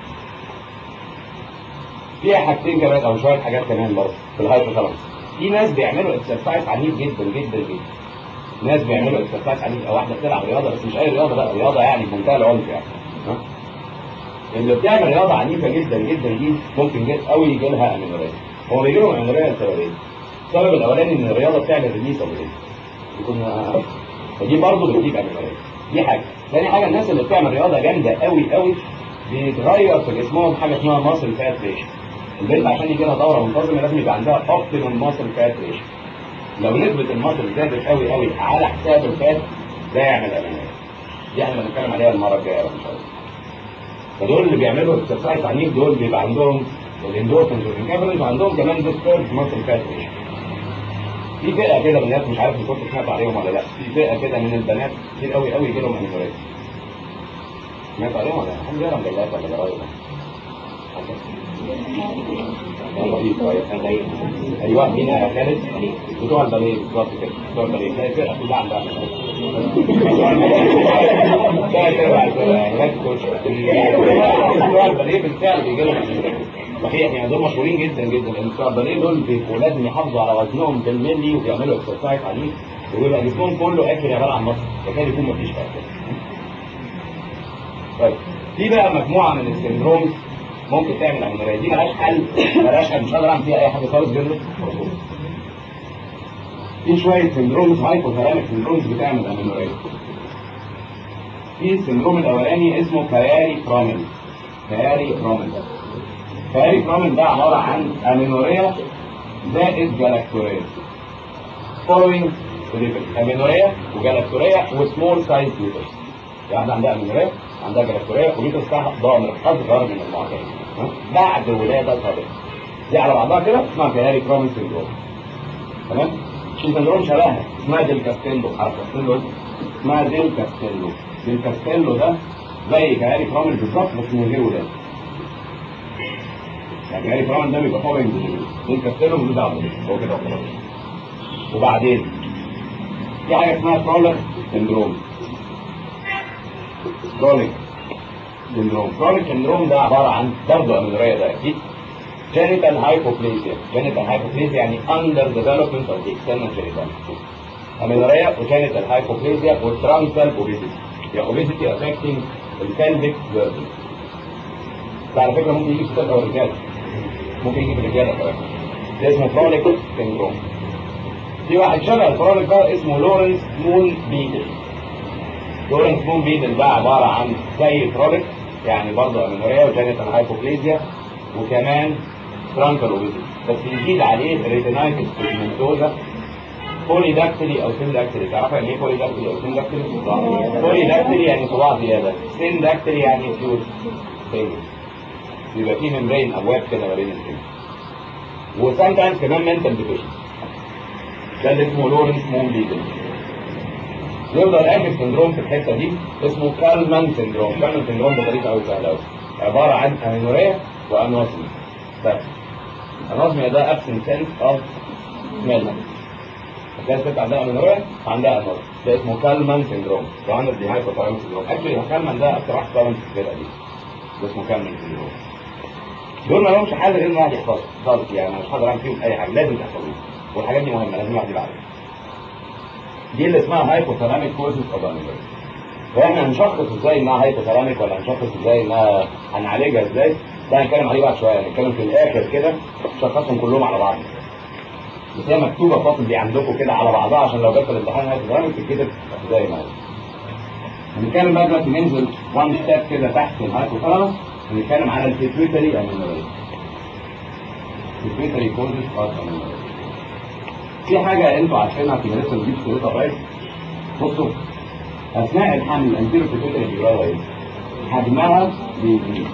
فيها حاجتين كمان او شويه حاجات كمان برضه في الهايبوثالاموس في ناس بيعملوا اكسرسايز عنيف جدا جدا جدا ناس بيعملوا اكسرسايز عنيف او واحده بتلعب رياضه بس مش اي رياضه بقى رياضه يعني بمنتهى العنف يعني ها؟ اللي بتعمل رياضه عنيفه جدا جدا دي ممكن جد قوي يجي لها امينوريا هو بيجي لهم امينوريا لسببين السبب الاولاني ان الرياضه بتعمل ريليس اوف يكون فدي برضه بتجيب امينوريا دي حاجه ثاني حاجه الناس اللي بتعمل رياضه جامده قوي قوي بيتغير في جسمهم حاجه اسمها ماسل فات ريشن البنت عشان يجي لها دوره منتظمه لازم يبقى عندها اوبتيمم ماسل فات ريشن لو نسبة المصل زادت قوي قوي على حساب الفات ده يعمل أمانات دي احنا بنتكلم عليها المرة الجاية ان شاء الله فدول اللي بيعملوا اكسرسايز عنيف دول بيبقى عندهم الاندورفنز والانكابرنز وعندهم كمان ديستورد ماسل فات ريشن في فئة كده من الناس مش عارف كنت سمعت عليهم ولا لا في فئة كده من البنات كتير قوي قوي يجي لهم انيموريا سمعت عليهم ولا لا؟ حد يقرا مجلات ولا جرايد ايوه مين يا خالد بتوع الباليه بالظبط كده بتوع الباليه تلاقي فرقه كلها عندها بتوع الباليه بالفعل بيجي لهم صحيح يعني دول مشهورين جدا جدا لان بتوع الباليه دول بيبقوا لازم يحافظوا على وزنهم بالملي وبيعملوا اكسرسايز عنيف وبيبقى جسمهم كله اكل عباره عن مصر فكان يكون مفيش اكل طيب في بقى مجموعه من السندرومز ممكن تعمل امينوريا دي ملهاش حل ملهاش حل مش هقدر اعمل فيها اي حاجه خالص غير في شويه سندرومز هايبوثالاميك سندرومز بتعمل امينوريا في السندروم الاولاني اسمه كياري كرومن كياري كرومن كياري كرومن ده عباره عن امينوريا زائد جلاكتوريا فولوينج امينوريا وجلاكتوريا وسمول سايز ليترز يعني عندها امينوريا عندها جلاكتوريا وليترز بتاعها ضامر اصغر من المعتاد ها؟ بعد ولاده صادقه دي على بعضها كده اسمها كهاري كرومن سيندروم تمام في سندروم شبهها اسمها ديل كاستيلو عارف كاستيلو اسمها ديل كاستيلو ديل كاستيلو ده زي كهاري كرومن بالظبط بس من غير ولاده يعني كهاري كرومن ده بيبقى فوق ديل كاستيلو ملوش دعوه هو كده وخلاص وبعدين في حاجه اسمها كرولر سندروم كروليك سندروم كروليك سندروم ده عباره عن برضه امينوريا ده اكيد genital hypoplasia genital hypoplasia يعني under development of the external genitals amenorrhea وgenital hypoplasia وtruncal obesity يعني obesity affecting the pelvic vertebrae ده على فكره ممكن يجي في ستات او رجاله ممكن يجي في الرجاله كمان ده اسمه chronic syndrome في واحد شبه الكرونيك ده اسمه لورنس مون بيدل لورنس مون بيدل ده عباره عن زي كرونيك يعني برضه امينوريا وجينيتال هايبوبليزيا وكمان ترانكال اوبيزيتي بس يزيد عليه ريتينايتس بيجمنتوزا بولي داكتري او سين داكتري تعرفوا يعني ايه بولي داكتري او سين داكتري؟ بولي داكتري يعني صباع زياده سين داكتري يعني فيوز سينجل يبقى فيه ممبرين ابواب كده ما بين السين وسام تايمز كمان منتال ديفيشن ده اللي اسمه لورنس مون بيدل يفضل اخر سندروم في الحته دي اسمه كالمان سندروم كالمان سندروم ده طريقه قوي سهله قوي عباره عن امينوريا وانوسمي بس انوسمي ده ابسنت سنس اوف سميل هتلاقي الست عندها امينوريا وعندها انوسمي ده اسمه كالمان سندروم وعندك دي هايبوثالاميك سندروم اكشلي كالمان ده اكتر واحد طبعا في الفرقه دي ده اسمه كالمان سندروم دول ما لهمش حل غير ان الواحد يحفظهم خالص يعني مش هقدر اعمل فيهم اي حاجه لازم تحفظوهم والحاجات دي مهمه لازم الواحد يبقى عارفها دي اللي اسمها هايبوثالاميك كوزز اوف امينوريا واحنا هنشخص ازاي انها هايبوثالاميك ولا هنشخص ازاي انها هنعالجها ازاي ده هنتكلم عليه بعد شويه هنتكلم في الاخر كده نشخصهم كلهم على بعض بس هي مكتوبه فاصل دي عندكم كده على بعضها عشان لو جت في الامتحان هايبوثالاميك تتكتب زي ما هي هنتكلم بقى دلوقتي ننزل وان ستيب كده تحت الهايبوثالاميك هنتكلم على البيتويتري امينوريا البيتويتري كوزز اوف امينوريا في حاجة انتوا عارفينها في مدرسة الجيش في الرئيس بصوا اثناء الحمل الانتيرو بيتوتري بيجرى ايه؟ حجمها بيزيد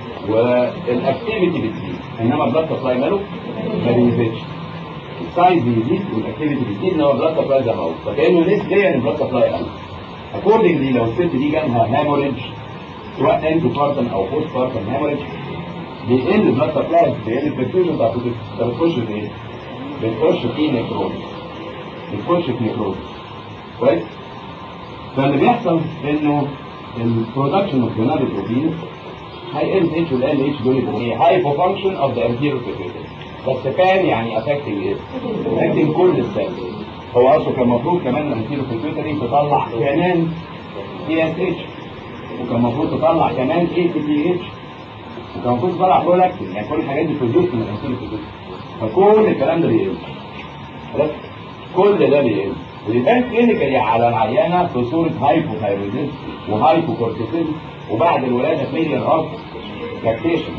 والاكتيفيتي بتزيد انما البلاد سبلاي ماله ما بيزيدش السايز بيزيد والاكتيفيتي بتزيد انما البلاد سبلاي زي ما هو فكانه نسبيا البلاد سبلاي قل اكوردنجلي لو الست دي جالها هاموريدج سواء انتو بارتن او بوست بارتن هاموريدج بيقل البلاد سبلاي بيقل البرفيوجن بتاع بتخش في ايه؟ بتخش في نيكروز بتخش في نيكروز كويس فاللي بيحصل انه البرودكشن اوف جونادوتروبين هيقل اتش والال اتش دول يبقوا ايه هايبو فانكشن اوف ذا انتيريور بيتويتري بس كان يعني افكتنج ايه؟ افكتنج كل السيلز هو اصله كان المفروض كمان الانتيريور بيتويتري تطلع كمان تي اس اتش وكان المفروض تطلع كمان اي تي تي اتش وكان المفروض تطلع برولاكتين يعني كل الحاجات دي بروديوس من الانتيريور بيتويتري فكل الكلام ده بيقل خلاص كل ده بيقل ويبان كلينيكالي على العيانه في صوره هايبوثايرويدزم وهايبوكورتيزم وبعد الولاده فيلير اوف لاكتيشن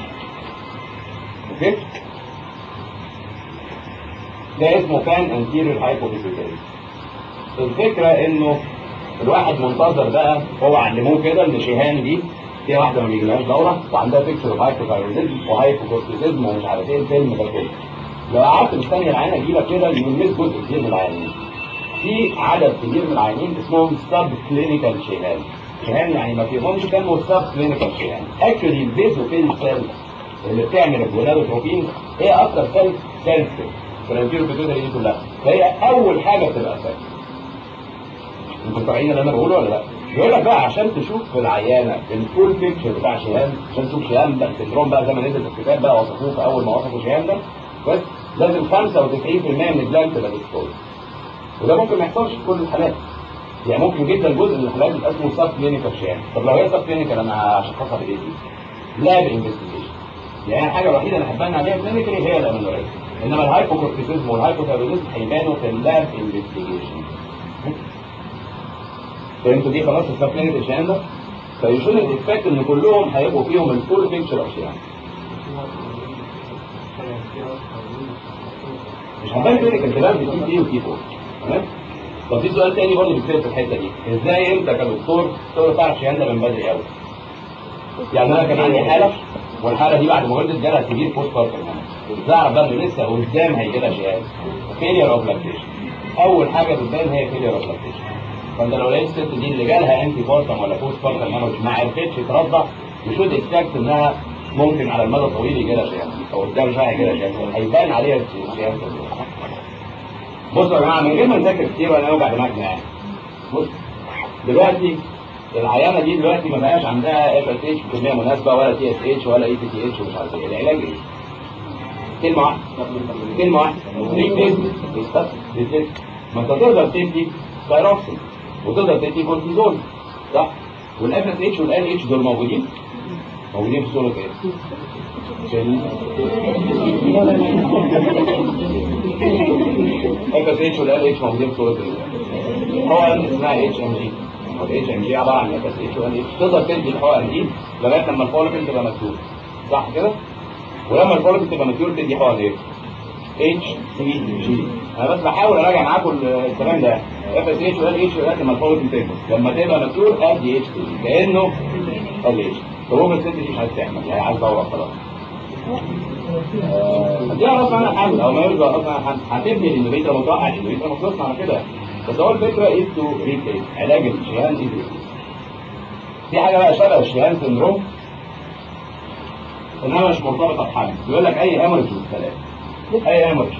اوكي ده اسمه كان انتيريور هايبوبيتوتري الفكره انه الواحد منتظر بقى هو علموه كده ان شيهان دي فيها واحده ما بيجيلهاش دوره وعندها بيكتشر اوف هايبوثايرويدزم وهايبوكورتيزم ومش عارف ايه الفيلم ده كله لو قعدت مستني العينه تجيلك كده يلمس جزء كبير من العيانين في عدد كبير من العيانين اسمهم سب كلينيكال شيهان شيهان يعني ما فيهمش كانوا سب كلينيكال شيهان اكشولي البيزوفيل سيل اللي بتعمل الجونادوتروبين هي اكتر سيل سنسيتيف في الانتيرو بيتوتري دي كلها فهي اول حاجه بتبقى سيل انتوا فاهمين اللي انا بقوله ولا لا؟ يقول لك بقى عشان تشوف في العيانه الفول بيكتشر بتاع شيهان عشان تشوف شيهان بقى السندروم بقى زي ما نزل في الكتاب بقى وصفوه في اول ما وصفوا شيهان ده بس لازم 95% من البلان تبقى ديسبوز وده ممكن ما يحصلش في كل الحالات يعني ممكن جدا جزء من الحالات يبقى اسمه سب كلينيكال شيان طب لو هي سب كلينيكال انا هشخصها بايه دي؟ لاب انفستيجيشن يعني الحاجه الوحيده اللي هتبان عليها كلينيكالي هي الامينوريا انما الهايبوكورتيزم والهايبوثايروديزم هيبانوا في اللاب انفستيجيشن فهمتوا دي خلاص السب كلينيكال شيان ده؟ فيشون الاكسبكت ان كلهم هيبقوا فيهم الفول بيكتشر اوف شيان مش هتبان كلينيكال تبان في تي 3 وتي 4 تمام طب في سؤال تاني برضه بيصير في الحته دي ازاي انت كدكتور تقدر تعرف شيان ده من بدري قوي يعني انا كان عندي حاله والحاله دي بعد ما ولدت جالها كبير بوست بارتم ازاي اعرف بقى ان لسه قدام هيجي لها شيان فيلير اوف لاكتيشن اول حاجه بتبان هي فيلير اوف لاكتيشن فانت لو لقيت الست دي اللي جالها انتي بارتم ولا بوست بارتم هيموريج ما عرفتش ترضع يشود اكسبكت انها ممكن على المدى الطويل يجي لها شيان او قدام شويه هيجي لها شيان هيبان عليها الشيان بصوا يا جماعه من غير ما نذاكر كتير ولا نوجع دماغنا يعني بص دلوقتي العيانه دي دلوقتي ما بقاش عندها اف اس اتش بكميه مناسبه ولا تي اس اتش ولا اي تي تي اتش ومش عارف ايه العلاج ايه؟ كلمه واحده كلمه واحده ريبليسمنت ريبليسمنت ما انت تقدر تدي ثايروكسين وتقدر تدي كورتيزون صح؟ والاف اس اتش والان اتش دول موجودين موجودين في صوره ايه؟ اف اس اتش والال اتش موجودين في صوره ايه؟ هو اسمها اتش ام جي والاتش ام جي عباره عن اف اس اتش والال اتش تقدر تدي الحقن دي لغايه لما الفوليكل تبقى مكتوب صح كده؟ ولما الفوليكل تبقى مكتوب تدي حقن ايه؟ اتش سي جي انا بس بحاول اراجع معاكم الكلام ده اف اس اتش والال اتش لغايه لما الفوليكل تكبر لما تبقى مكتوب ادي اتش سي جي كانه ال اتش فهو الست دي مش عايز تعمل هي عايز تدور خلاص دي غصب عنها حمل او ما يرجع غصب عنها حمل هتبني الاندوميتر متوقع الاندوميتر مخلصنا على كده بس هو الفكره از تو ريبليس علاج الشيهان از في حاجه بقى شبه الشيهان سندروم انما مش مرتبطه بحمل بيقول لك اي هامرج بالسلام اي هامرج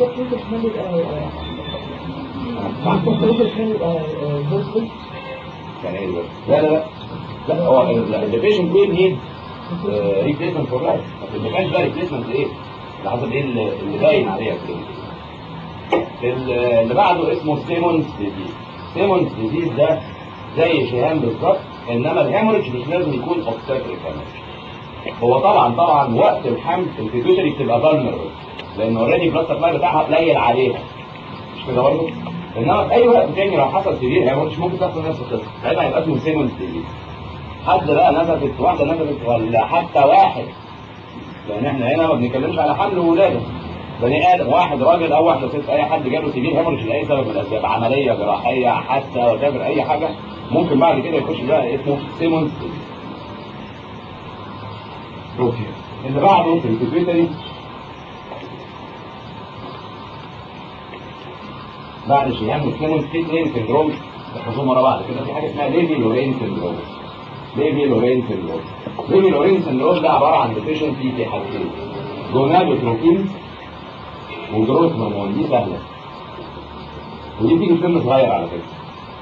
يعني ايه ده؟ لا لا لا لا هو البيشنت ويل نيد ريبليسمنت فور لايف ما كانش بقى ريبليسمنت ايه؟ على حسب ايه اللي اللي باين عليها كده اللي بعده اسمه سيمونز ديزيز سيمونز ديزيز ده زي شهام بالظبط انما الهيموريج مش لازم يكون اوبستاتريك هيموريج هو طبعا طبعا وقت الحمل البيتوتري بتبقى فالنربل لان اوريدي البلاد سبلاي بتاعها قليل عليها مش كده برضه؟ انما في اي وقت تاني لو حصل سيفير هيموريج ممكن تحصل نفس القصه ساعتها هيبقى اسمه سيمونز ديزيز حد بقى نزفت واحده نزفت ولا حتى واحد لان احنا هنا ما بنتكلمش على حمل وولاده بني ادم واحد راجل او واحده ست اي حد جاله سيفير هيموريج لاي سبب من الاسباب عمليه جراحيه حادثه وتابر اي حاجه ممكن بعد كده يخش بقى اسمه سيمونز اوكي اللي بعده في البيتويتري بعد شيهان وسيمونز في اثنين سندروم تحفظوهم ورا بعض كده في حاجه اسمها ليفي لورين سندروم ليفي لورين سندروم ليفي لورين سندروم ده عباره عن ديفيشنسي في حاجتين جونادوتروبين وجروث هرمون دي سهله ودي بتيجي في سن صغير على فكره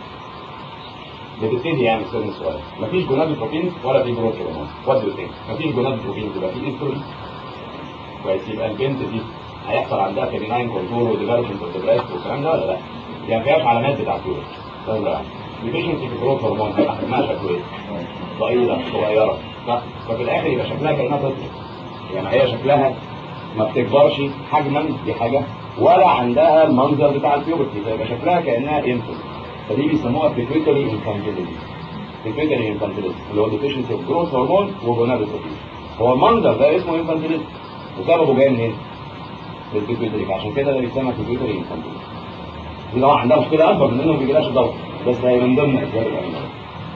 بتبتدي يعني في سن صغير مفيش جونادوتروبين ولا في جروث هرمون وات دو ثينك مفيش جونادوتروبين يبقى في انسولين كويس يبقى البنت دي هيحصل عندها كابيناين كونتور وديفلوبمنت اوف ذا والكلام ده ولا لا؟ يعني ما فيهاش علامات بتاعت يوريك ده ولا لا؟ ديفيشنسي في جروث هرمون حجمها شكله ايه؟ ضئيله صغيره صح؟ ففي الاخر يبقى شكلها كانها طفل يعني هي شكلها ما بتكبرش حجما دي حاجه ولا عندها المنظر بتاع البيوبرتي فيبقى شكلها كانها انفنت فدي بيسموها بيتويتري انفانتيليتي بيتويتري انفانتيليتي اللي هو ديفيشنسي اوف جروث هرمون وجونادوتروبين هو المنظر ده اسمه انفانتيليتي وسببه جاي منين؟ من البيتويتري عشان كده ده بيسمى بيتويتري انفانتيليتي دي طبعا عندها مشكله اكبر من انه ما بيجيلهاش ضغط بس هي من ضمن اسباب الامراض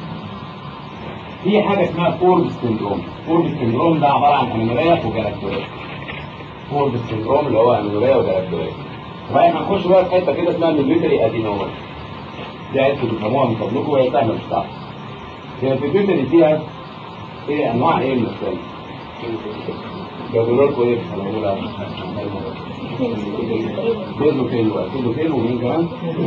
في حاجه اسمها فورد سندروم فورد سندروم ده عباره عن امينوريا وجلاكتوريا فورد سندروم اللي هو امينوريا وجلاكتوريا وبعدين هنخش بقى في حته كده اسمها البيتويتري ادينوما دي عايزكم تفهموها من فضلكم وهي سهله مش صعبه هي البيتويتري فيها ايه انواع ايه من السيل بيقولوا لكم ايه انا بقول بيزوفيل واسيدوفيل ومين كمان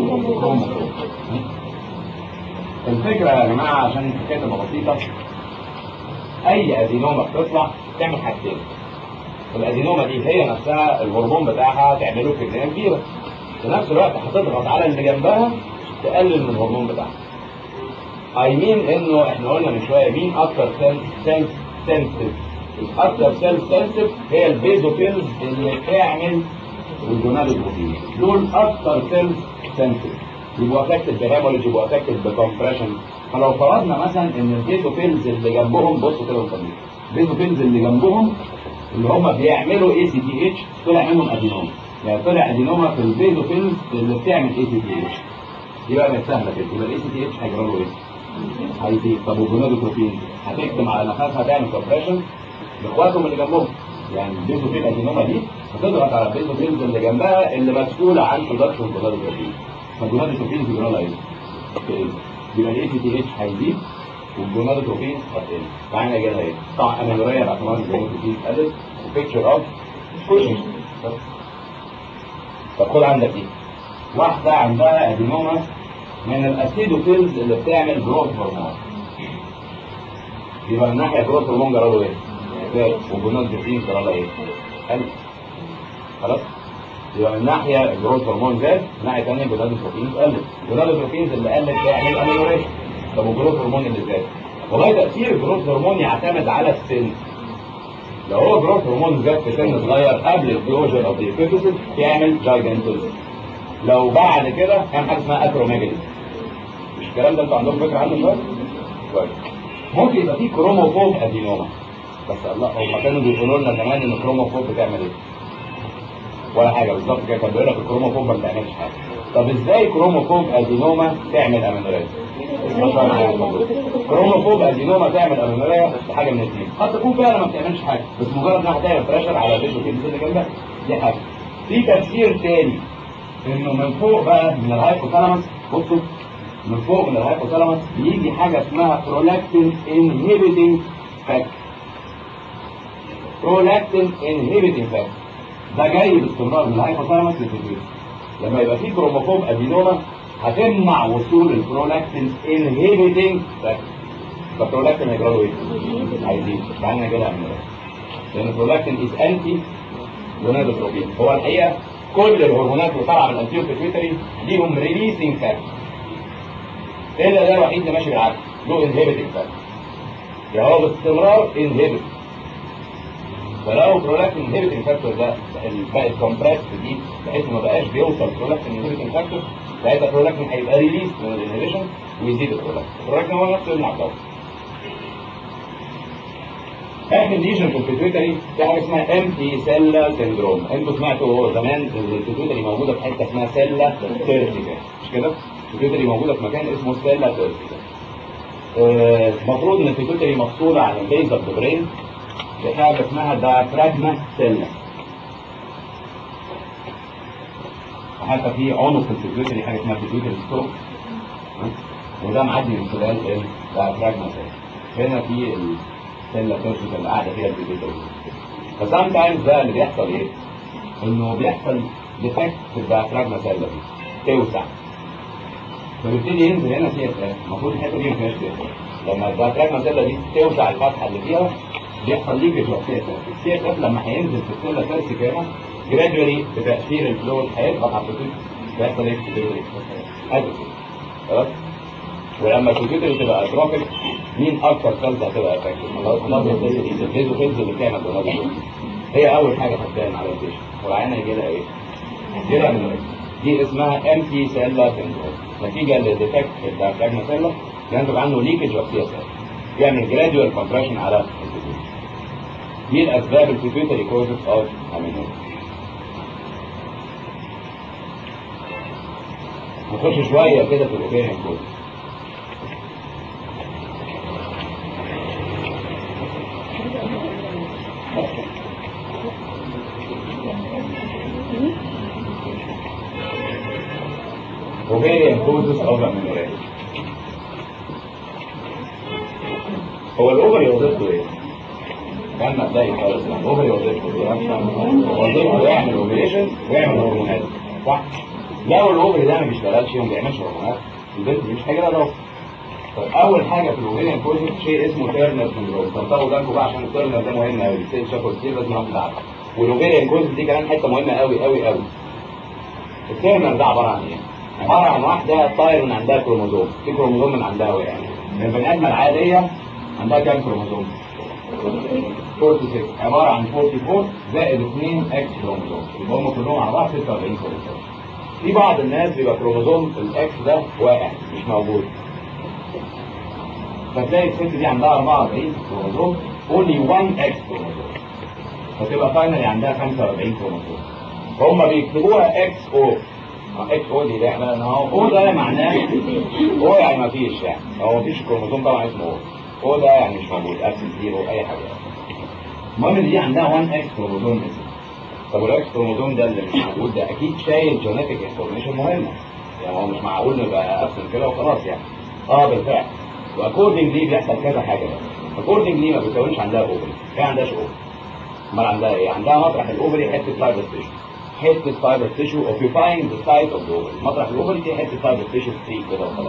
الفكره يا جماعه عشان الحكايه تبقى بسيطه اي ادينوما بتطلع تعمل حاجتين الادينوما دي هي نفسها الهرمون بتاعها تعمله كميه كبيره في نفس الوقت هتضغط على اللي جنبها تقلل من الهرمون بتاعها اي مين انه احنا قلنا من شويه مين اكتر سيل سيل سنسيتيف الاكتر سيل سنسيتيف هي البيزوفيلز اللي بتعمل الجونادوتروبين دول اكتر سيل سنسيتيف يبقوا افكتد بهيموريج يبقوا افكتد بكمبريشن فلو فرضنا مثلا ان البيزوفيلز اللي جنبهم بصوا كده وصلوا البيزوفيلز اللي جنبهم اللي هم بيعملوا اي سي تي اتش طلع منهم ادينوم يعني طلع ادينوما في البيزوفيلز اللي بتعمل اي سي تي اتش دي بقى مش سهله كده يبقى الاي سي تي اتش هيجرى له ايه؟ هيزيد طب والجونادوتروبين هتكتم على نفسها تعمل كومبريشن لاخواتهم اللي جنبهم يعني البيزوفيل ادينوما دي هتضغط على البيزوفيلز اللي جنبها اللي مسؤوله عن برودكشن الجونادوتروبين فالجونادوتروبين بيجرى لها ايه؟ تقل. يبقى الاي سي تي اتش هيزيد والجونادوتروبين هتقل معنى كده ايه؟ طبعا امينوريا باعتبار الجونادوتروبين قلت وبيكتشر اوف كوشن طب خد عندك دي واحدة عندها ادينوما من الاسيدوفيلز اللي بتعمل جروث هرمون يبقى من ناحية جروث هرمون جرى له ايه؟ زاد وجونات بروتين جرى له ايه؟ قل خلاص؟ يبقى من ناحية الجروث هرمون زاد من ناحية ثانية جونات البروتين قلت جونات البروتين اللي قلت تعمل اميلوريشن طب والجروث هرمون اللي زاد والله تأثير الجروث هرمون يعتمد على السن لو هو جروث هرمون زاد في سن صغير قبل الكلوجر اوف ذا يعمل جايجانتوزم لو بعد كده كان حاجه اسمها اكروميجالي مش الكلام ده انتوا عندكم فكره عنه شويه؟ كويس ممكن يبقى فيه كروموفوب ادينوما بس الله هم كانوا بيقولوا لنا كمان ان الكروموفوب بتعمل ايه؟ ولا حاجه بالظبط كده كان بيقول لك الكروموفوب ما بتعملش حاجه طب ازاي كروموفوب ادينوما تعمل امينوريا؟ كروموفوب ادينوما تعمل امينوريا بحاجه من الاثنين قد تكون فعلا ما بتعملش حاجه بس مجرد انها تعمل بريشر على الفيشو اللي جنبها دي حاجه في تفسير تاني انه من فوق بقى من الهايبوثالاموس بصوا من فوق من الهايبوثالاموس بيجي حاجه اسمها برولاكتين انهبيتنج فاكتور برولاكتين انهبيتنج فاكتور ده جاي باستمرار من الهايبوثالاموس للفيتيوز لما يبقى في كروموفوب ادينوما هتمنع وصول البرولاكتين انهبيتنج فاكتور فالبرولاكتين هيجرى له ايه؟ هيزيد تعالى كده اعمل لان البرولاكتين از انتي جونادوتروبين هو الحقيقه كل الهرمونات اللي طالعه من الانتيور بيتويتري ليهم ريليسنج فاكتور الا ده الوحيد اللي ماشي بالعكس له انهبيتنج فاكتور يعني هو باستمرار انهبيت فلو برولاكتين انهبيتنج فاكتور ده بقت كومبريس دي بحيث ما بقاش بيوصل برولاكتين انهبيتنج فاكتور ساعتها برولاكتين هيبقى ريليس من الانهبيشن ويزيد البرولاكتين البرولاكتين هو نفسه يمنع الضغط اخر ليجن في البيتويتري في حاجه اسمها امتي سيلا سيندروم انتوا سمعتوا زمان ان البيتويتري موجوده في حته اسمها سيلا تيرتيكا مش كده؟ البيتويتري موجوده في مكان اسمه سيلا تيرتيكا المفروض ان البيتويتري مفصوله عن البيز اوف ذا برين بحاجه اسمها دايفراجما سيلا حتى في عنق في البيتويتري حاجه اسمها بيتويتري ستوك وده معدي من خلال الدايفراجما سيلا هنا في السله تورسيكال اللي قاعده فيها البيتويتري فسام تايمز ده اللي بيحصل ايه؟ انه بيحصل ديفكت في الدايفراجما سيلا دي توسع فبيبتدي ينزل هنا سي اس اف المفروض الحته دي ما فيهاش سي اس اف لما الدايفراجما سيلا دي توسع الفتحه اللي فيها بيحصل ليكج اوف سي اس اف السي اس اف لما هينزل في السيلا تورسيكال هنا جرادولي بتاثير الفلو اللي هيضغط على البيتويتري بيحصل ايه في البيتويتري؟ خلاص ولما الكمبيوتر تبقى اتروفيك مين اكتر سيلز هتبقى افكتد الفيزوفيلز اللي بتعمل جونادوز هي اول حاجه هتبان على البيشن والعيان هيجي لها ايه؟ هيجي لها من دي اسمها ام تي سيلا سيندروم نتيجه للديفكت في الدايفراجما سيلا ينتج عنه ليكج اوف سي اس اف يعمل جراديوال كومبريشن على البيتويتري دي الاسباب البيتويتري كوزز اوف امينوريا نخش شويه كده في الاوبينيون كوزز ovarian causes of amenorrhea هو الاوفري وظيفته ايه؟ كان مبدئي خالص الاوفري وظيفته ايه؟ وظيفته يعمل اوفريشن ويعمل هرمونات صح؟ لو الاوفري ده ما بيشتغلش وما بيعملش هرمونات البنت مش هيجي لها ضغط طيب اول حاجه في الاوفريان كوزز شيء اسمه تيرنر سندروم تنطقوا جنبه بقى عشان التيرنر ده مهم قوي الست شافوا كتير لازم ناخد عارفه والاوفريان كوزز دي كمان حته مهمه قوي قوي قوي التيرنر ده عباره عن ايه؟ عباره عن واحده طاير من عندها كروموزوم في كروموزوم من عندها وقع البني ادمه العاديه عندها كام كروموزوم؟ 46 عباره عن 44 زائد 2 اكس كروموزوم يبقى هم كلهم على بعض 46 كروموزوم في بعض الناس بيبقى كروموزوم الاكس ده واقع مش موجود فتلاقي الست دي عندها 44 كروموزوم اونلي 1 اكس كروموزوم فتبقى فاينلي عندها 45 كروموزوم هم بيكتبوها اكس او اكس او دي ده احنا او ده معناه او يعني ما فيش يعني هو ما فيش كروموسوم طبعا اسمه او او ده يعني مش موجود ابسنت زيرو اي حاجه المهم دي عندها 1 اكس كروموسوم طب والاكس كروموسوم ده اللي مش موجود ده اكيد شايل جينيتك انفورميشن مهمه يعني هو مش معقول نبقى ابسنت كده وخلاص يعني اه بالفعل واكوردنجلي بيحصل كذا حاجه بقى اكوردنجلي ما بيكونش عندها اوفري هي ما عندهاش اوفري امال عندها ايه عندها مطرح الاوفري حته فايبر تيشو حته فايبر تيشو اوكيباينج ذا سايت اوف ذا اوفري مطرح الاوفري دي حته فايبر تيشو ستريك كده وخلاص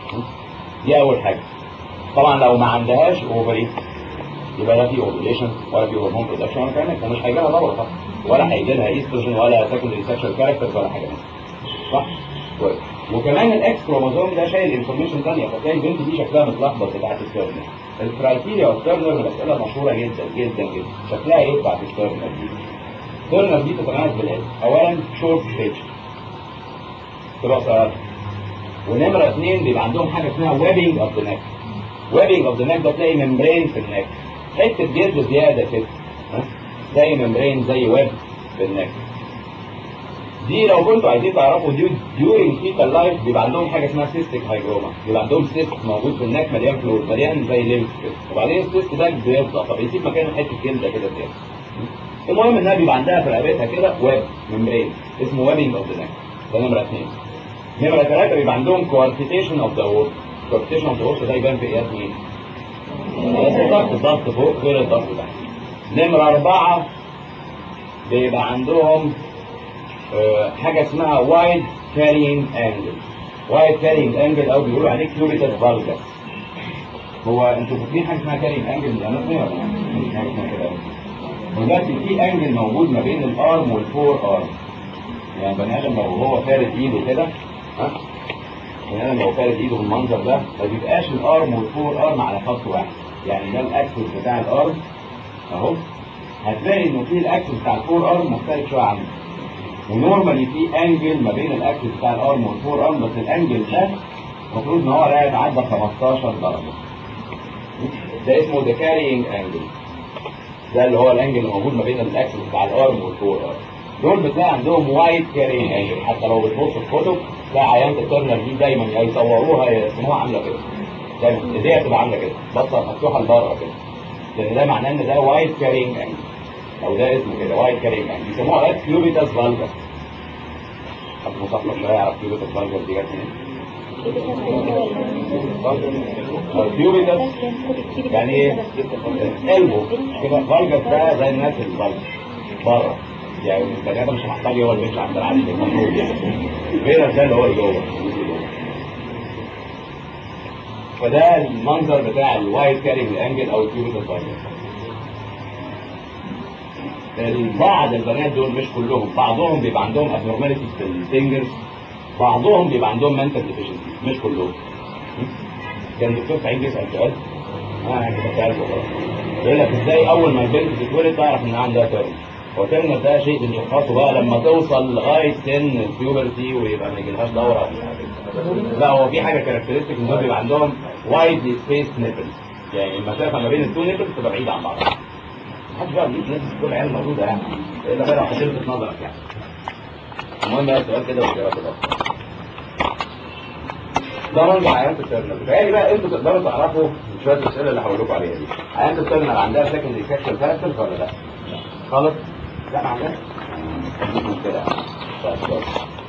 دي اول حاجه طبعا لو ما عندهاش اوفري يبقى لا في اوفيليشن ولا في هرمون برودكشن ولا كمان ومش هيجي لها دوره طبعا ولا هيجي لها ايستروجين ولا سكندري سكشوال كاركترز ولا حاجه منها صح؟ كويس وكمان الاكس كروموزوم ده شايل انفورميشن ثانيه فتلاقي البنت دي شكلها متلخبط بتاعت التيرنر الكرايتيريا اوف تيرنر مساله مشهوره جدا جدا جدا شكلها ايه بتاعت التيرنر دي؟ التيرنر دي تتميز بالعلم اولا شورت ستيج تبقى قصيره ونمره اثنين بيبقى عندهم حاجه اسمها ويبنج اوف ذا نيك ويبنج اوف ذا نيك ده تلاقي ممبرين في النك حته جلد زياده كده ها؟ زي ممبرين زي ويب في النك دي لو كنتوا عايزين تعرفوا دي ديورنج فيتال لايف بيبقى عندهم حاجه اسمها سيستيك هايجروما بيبقى عندهم سيست موجود في النك مليان فلويد مليان زي ليمف كده وبعدين السيست ده بيفضى فبيسيب مكانه حته جلده كده زياده المهم انها بيبقى عندها في رقبتها كده ويب ممبرين اسمه ويبنج اوف ذا نك ده نمره اثنين نمره ثلاثه بيبقى عندهم كوارتيتيشن اوف ذا وورد كوارتيتيشن اوف ذا وورد ده يبان في قياس مين؟ قياس الضغط الضغط فوق غير الضغط تحت نمره اربعه بيبقى عندهم آه، حاجه اسمها وايد كارينج انجل وايد كارينج انجل او بيقولوا عليه كيوبيتال فالجس هو انتوا فاكرين حاجه اسمها كارينج انجل الاناتومي ولا لا؟ مفيش حاجه اسمها كده دلوقتي في انجل موجود ما بين الارم والفور ارم يعني بني ادم لو هو فارد ايده كده ها بني ادم لو فارد ايده بالمنظر ده ما بيبقاش الارم والفور ارم على خط واحد يعني ده الاكسس بتاع الارم اهو هتلاقي انه في الاكسس بتاع الفور ارم مختلف شويه عنه ونورمالي في انجل ما بين الاكسس بتاع الارم والفور ارم بس الانجل ده المفروض ان هو لا يتعدى 15 درجه ده اسمه ذا كارينج انجل ده اللي هو الانجل اللي موجود ما بين الاكسس بتاع الارم والفور ارم دول بتلاقي عندهم وايد كارينج انجل حتى لو بتبص في كتب تلاقي عيانة الترنر دي دايما يا يصوروها يا يرسموها عامله كده دايما ايديها تبقى عامله كده بصه مفتوحه لبره كده لان ده معناه ان ده وايد كارينج انجل او ده اسمه كده وايد كارينج انجل بيسموها اكس كيوبيتاس فالجس حد مثقف شويه يعرف كيوبيتاس فالجس دي جت منين؟ كيوبيتاس يعني ايه؟ قلبه كده فالجس ده زي الناس الفالجس بره يعني البني ادم مش محتاج هو اللي بيمشي عند العادي المفروض يعني غير ده اللي هو اللي جوه فده المنظر بتاع الوايت كارينج انجل او الكيوبيتال فايبر بعض البنات دول مش كلهم بعضهم بيبقى عندهم abnormalities في الفينجرز بعضهم بيبقى عندهم mental deficiency مش كلهم كان الدكتور سعيد بيسال سؤال اه كده سؤال وخلاص يقول لك ازاي اول ما البنت تتولد تعرف انها عندها تيرن هو تيرن ده شيء بنشخصه بقى لما توصل لغايه سن البيوبرتي ويبقى ما يجيلهاش دوره مش عارف إيه. لا هو في حاجه كاركترستيك ان دول بيبقى عندهم وايدلي سبيس نيبلز يعني المسافه ما بين التو نيبلز تبقى بعيده عن بعض محدش بقى بيجيب نفس كل العيال موجوده يعني الا بقى لو هتلفت نظرك يعني المهم بقى السؤال كده والاجابات الاخرى ده منظر عيانة الترنر بتهيألي بقى انتوا تقدروا تعرفوا شوية الأسئلة اللي هقول لكم عليها دي عيانة الترنر عندها سكندري سكشوال كاركترز ولا لا؟ خالص؟ لا ما عندهاش مش مشكلة طيب كويس